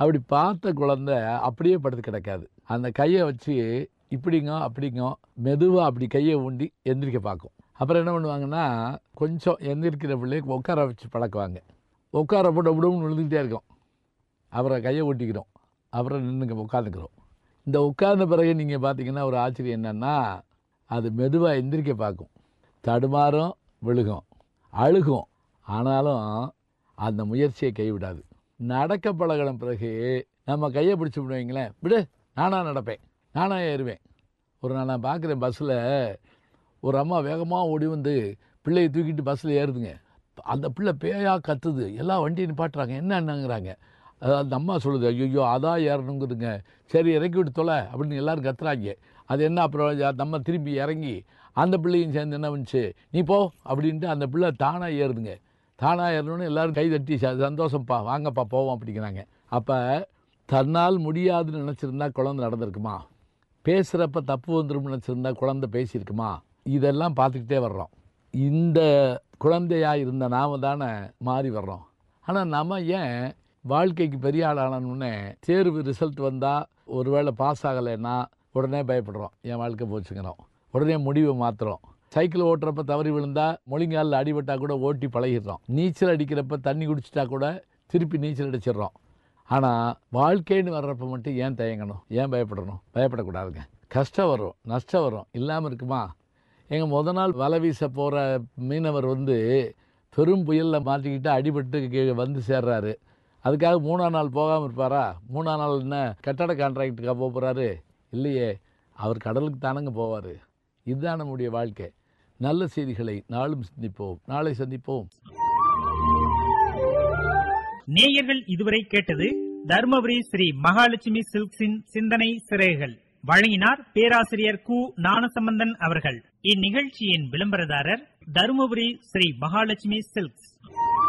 அப்படி பார்த்த குழந்தை அப்படியே படுத்து கிடக்காது அந்த கையை வச்சு இப்படிங்க அப்படிங்க மெதுவாக அப்படி கையை ஊண்டி எந்திரிக்க பார்க்கும் அப்புறம் என்ன பண்ணுவாங்கன்னா கொஞ்சம் எந்திரிக்கிற பிள்ளைக்கு உட்கார வச்சு பழக்குவாங்க உட்கார போட்டு விடவும் விழுந்துக்கிட்டே இருக்கும் அப்புறம் கையை ஊட்டிக்கிறோம் அப்புறம் நின்றுங்க உட்காந்துக்கிறோம் இந்த உட்கார்ந்த பிறகு நீங்கள் பார்த்தீங்கன்னா ஒரு ஆச்சரியம் என்னன்னா அது மெதுவாக எந்திரிக்க பார்க்கும் தடுமாறும் விழுகும் அழுகும் ஆனாலும் அந்த முயற்சியை கைவிடாது நடக்க பழகின பிறகு நம்ம கையை பிடிச்சி விடுவீங்களேன் விடு நானாக நடப்பேன் நானாக ஏறுவேன் ஒரு நாள் நான் பார்க்குறேன் பஸ்ஸில் ஒரு அம்மா வேகமாக ஓடி வந்து பிள்ளையை தூக்கிட்டு பஸ்ஸில் ஏறுதுங்க அந்த பிள்ளை பேயா கத்துது எல்லா வண்டியும் நிப்பாட்டுறாங்க என்ன என்னங்கிறாங்க அது அந்த அம்மா சொல்லுது ஐயோ அதான் ஏறணுங்குதுங்க சரி இறக்கி விட்டு தொலை அப்படின்னு எல்லாரும் கத்துறாங்க அது என்ன அப்புறம் அந்த அம்மா திரும்பி இறங்கி அந்த பிள்ளையும் சேர்ந்து என்ன பண்ணுச்சு நீ போ அப்படின்ட்டு அந்த பிள்ளை தானாக ஏறுதுங்க தானாக ஏறணும்னு எல்லாரும் கை தட்டி "ச- சந்தோஷம்ப்பா வாங்கப்பா போவோம் அப்படிங்கிறாங்க அப்போ தன்னால் முடியாதுன்னு நினச்சிருந்தா குழந்தை நடந்திருக்குமா பேசுகிறப்ப தப்பு வந்துடும் நினச்சிருந்தா குழந்தை பேசியிருக்குமா இதெல்லாம் பார்த்துக்கிட்டே வர்றோம் இந்த குழந்தையா இருந்த நாம தானே மாறி வர்றோம் ஆனால் நம்ம ஏன் வாழ்க்கைக்கு பெரிய ஆளானோடனே தேர்வு ரிசல்ட் வந்தால் ஒருவேளை பாஸ் ஆகலைன்னா உடனே பயப்படுறோம் என் வாழ்க்கை போச்சுங்கிறோம் உடனே முடிவை மாற்றுறோம் சைக்கிள் ஓட்டுறப்ப தவறி விழுந்தா முழங்காலில் அடிபட்டா கூட ஓட்டி பழகிடுறோம் நீச்சல் அடிக்கிறப்ப தண்ணி குடிச்சிட்டா கூட திருப்பி நீச்சல் அடிச்சிடுறோம் ஆனால் வாழ்க்கைன்னு வர்றப்ப மட்டும் ஏன் தயங்கணும் ஏன் பயப்படணும் பயப்படக்கூடாதுங்க கஷ்டம் வரும் நஷ்டம் வரும் இல்லாமல் இருக்குமா எங்கள் முத நாள் வலை வீச போகிற மீனவர் வந்து பெரும் புயலில் மாட்டிக்கிட்டு அடிபட்டு கீழே வந்து சேர்றாரு அதுக்காக மூணாம் நாள் போகாமல் இருப்பாரா மூணாம் நாள் என்ன கட்டட கான்ட்ராக்டுக்காக போக போகிறாரு இல்லையே அவர் கடலுக்கு தானங்க போவார் இதுதான் நம்முடைய வாழ்க்கை நல்ல செய்திகளை நாளும் சிந்திப்போம் நாளை சந்திப்போம் நேயர்கள் இதுவரை கேட்டது தர்மபுரி ஸ்ரீ மகாலட்சுமி சில்க்ஸின் சிந்தனை சிறைகள் வழங்கினார் பேராசிரியர் கு ஞானசம்பந்தன் அவர்கள் இந்நிகழ்ச்சியின் விளம்பரதாரர் தருமபுரி ஸ்ரீ மகாலட்சுமி சில்க்ஸ்